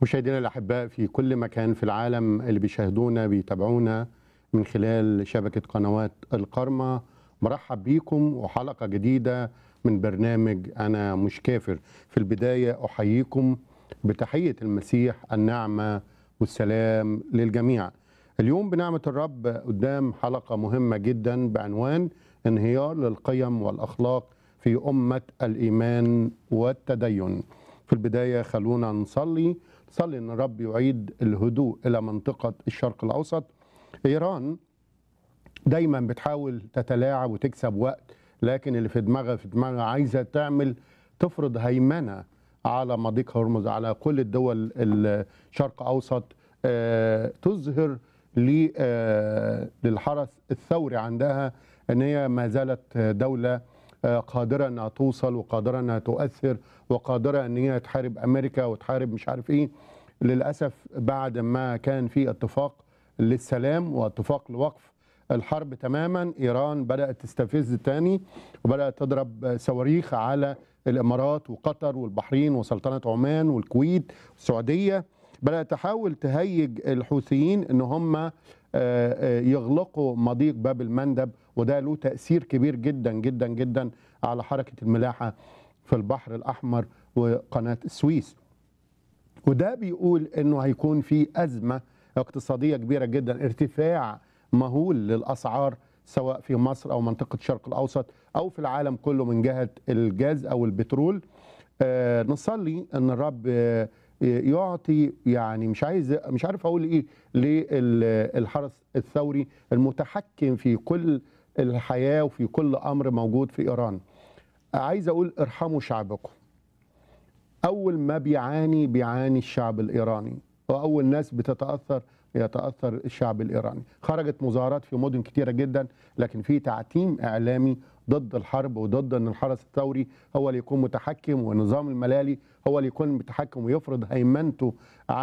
مشاهدينا الأحباء في كل مكان في العالم اللي بيشاهدونا بيتابعونا من خلال شبكة قنوات القرمة مرحب بيكم وحلقة جديدة من برنامج أنا مش كافر في البداية أحييكم بتحية المسيح النعمة والسلام للجميع اليوم بنعمة الرب قدام حلقة مهمة جدا بعنوان انهيار للقيم والأخلاق في أمة الإيمان والتدين في البداية خلونا نصلي نصلي أن الرب يعيد الهدوء إلى منطقة الشرق الأوسط إيران دايما بتحاول تتلاعب وتكسب وقت لكن اللي في دماغها في دماغها عايزة تعمل تفرض هيمنة على مضيق هرمز على كل الدول الشرق أوسط آه، تظهر لي- آه، للحرس الثوري عندها ان هي ما زالت دوله آه، قادره انها توصل وقادره انها تؤثر وقادره ان هي تحارب امريكا وتحارب مش عارف ايه للاسف بعد ما كان في اتفاق للسلام واتفاق لوقف الحرب تماما ايران بدات تستفز تاني وبدات تضرب صواريخ على الامارات وقطر والبحرين وسلطنه عمان والكويت والسعوديه بدات تحاول تهيج الحوثيين ان هم آه، آه، يغلقوا مضيق باب المندب وده له تاثير كبير جدا جدا جدا على حركه الملاحه في البحر الاحمر وقناه السويس وده بيقول انه هيكون في ازمه اقتصاديه كبيره جدا ارتفاع مهول للاسعار سواء في مصر او منطقه الشرق الاوسط او في العالم كله من جهه الجاز او البترول آه نصلي ان الرب آه يعطي يعني مش عايز مش عارف اقول ايه للحرس الثوري المتحكم في كل الحياه وفي كل امر موجود في ايران عايز اقول ارحموا شعبكم اول ما بيعاني بيعاني الشعب الايراني واول ناس بتتاثر يتاثر الشعب الايراني خرجت مظاهرات في مدن كتيره جدا لكن في تعتيم اعلامي ضد الحرب وضد ان الحرس الثوري هو اللي يكون متحكم والنظام الملالي هو اللي يكون متحكم ويفرض هيمنته